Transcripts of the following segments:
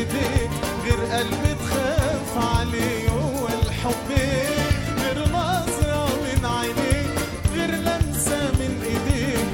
ايديك غير قلبي تخاف عليه هو الحب غير نظرة من عينيك غير لمسة من ايديك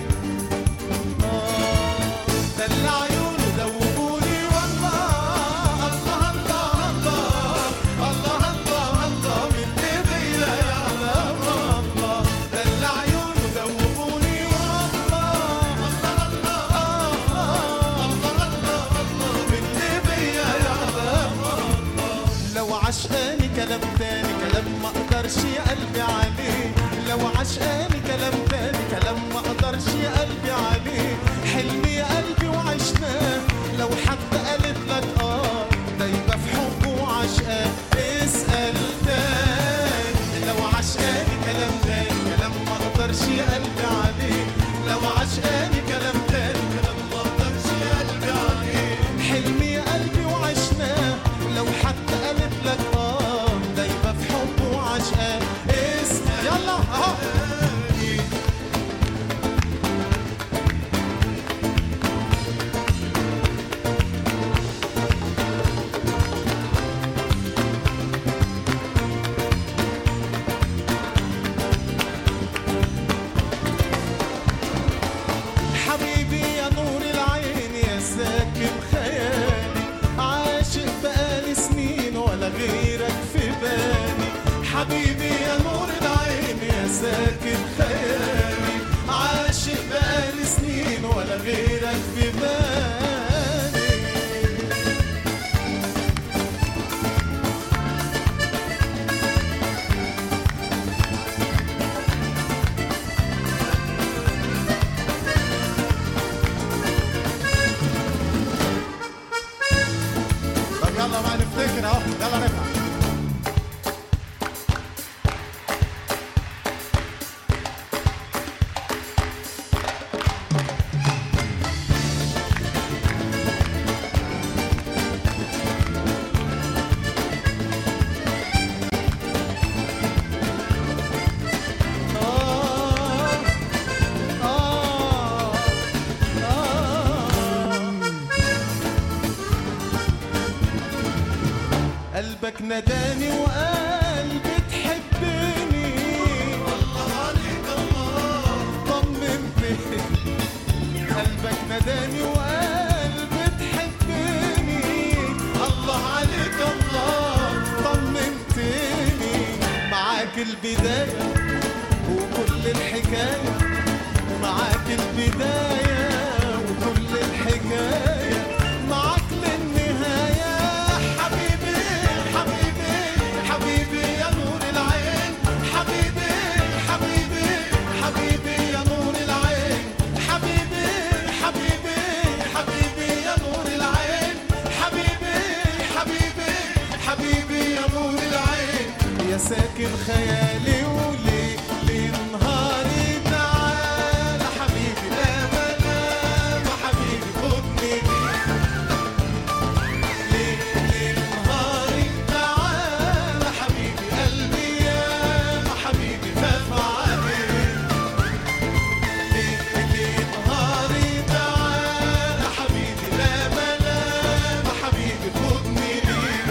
آه، دلع عيونه دوبوني والله الله الله الله الله الله الله من ايديا يعلم الله دلع عيونه دوبوني والله الله الله الله الله الله من ايديا يعلم الله لو عشقاني كلام تاني كلام ما اقدرش يا قلبي عليه لو عشقاني كلام تاني كلام ما اقدرش يا قلبي عليه حلمي يا قلبي وعشناه لو حد قالت لك اه ده يبقى في حبه وعشقاه اسأل تاني لو عشقاني كلام تاني كلام ما اقدرش يا قلبي عليه لو عشقاني كلام تاني كلام ما اقدرش يا قلبي عليه حلمي يا قلبي وعشناه لو حتى قالت لك اه ده يبقى في حبه وعشقاه اسأل يلا اهو حبيبي يا نور العين يا ساكن خيالي عاشق بقالي سنين ولا غيرك في بالي حبيبي يا نور العين يا ساكن خيالي عاشق بقالي سنين ولا غيرك في بالي طب يلا بقى نفتكر اهو يلا نفهم آه آه آه قلبك نداني وقلبي تحبني والله عليك الله طمنتني قلبك نداني وقلبي تحبني الله عليك الله طمنتني معاك البداية وكل الحكاية معاك البداية وكل الحكاية معاك للنهاية حبيبي حبيبي حبيبي يا نور العين حبيبي حبيبي حبيبي يا نور العين حبيبي حبيبي حبيبي يا نور العين حبيبي حبيبي حبيبي يا نور العين يا ساكن خيالي وليه ليه نهاري تعالى حبيبي لا ملام حبيبي خدني ليه ليه نهاري تعالى حبيبي قلبي يا حبيبي خاف عليك ليه ليه نهاري تعالى حبيبي لا ملام حبيبي خدني ليه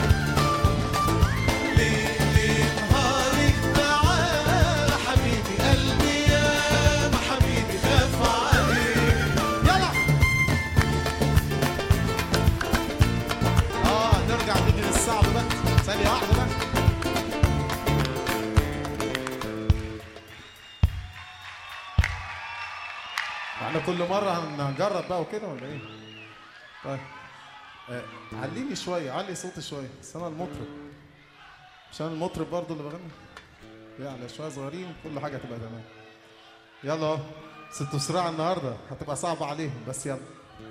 ليه ليه نهاري تعالى حبيبي قلبي يا حبيبي خاف عليك يلا اه نرجع نيجي للصعب بقى ثانية واحدة بقى احنا كل مرة هنجرب بقى وكده ولا ايه؟ طيب آه، عليني شوية علي صوتي شوية بس أنا المطرب عشان المطرب برضه اللي بغني يعني شوية صغيرين كل حاجة تبقى تمام يلا اهو ست صراع النهاردة هتبقى صعبة عليهم بس يلا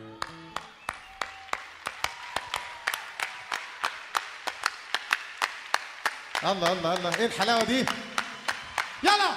يلا يلا يلا ايه الحلاوة دي؟ يلا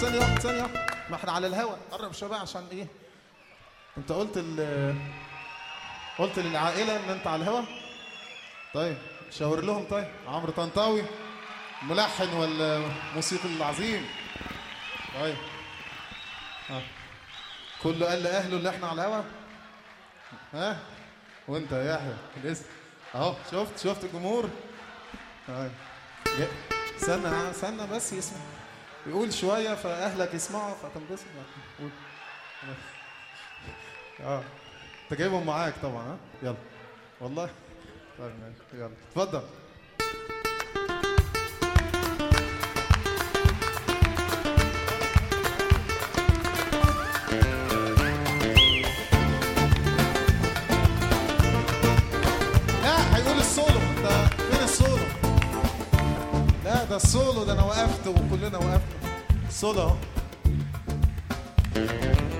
ثانية واحدة ثانية واحدة ما احنا على الهوا قرب شوية بقى عشان ايه انت قلت ال قلت للعائلة ان انت على الهوا طيب شاور لهم طيب عمرو طنطاوي ملحن والموسيقي العظيم طيب ها كله قال لاهله اللي احنا على الهوا ها وانت يا يحيى لسه اهو شفت شفت الجمهور طيب جا- استنى استنى بس يسمع يقول شويه فاهلك يسمعوا فتنبسط قول اه انت جايبهم معاك طبعا ها يلا والله طيب ماشي يلا اتفضل لا هيقول السولو ده فين السولو لا ده السولو ده انا وقفت وكلنا وقفنا السولو اهو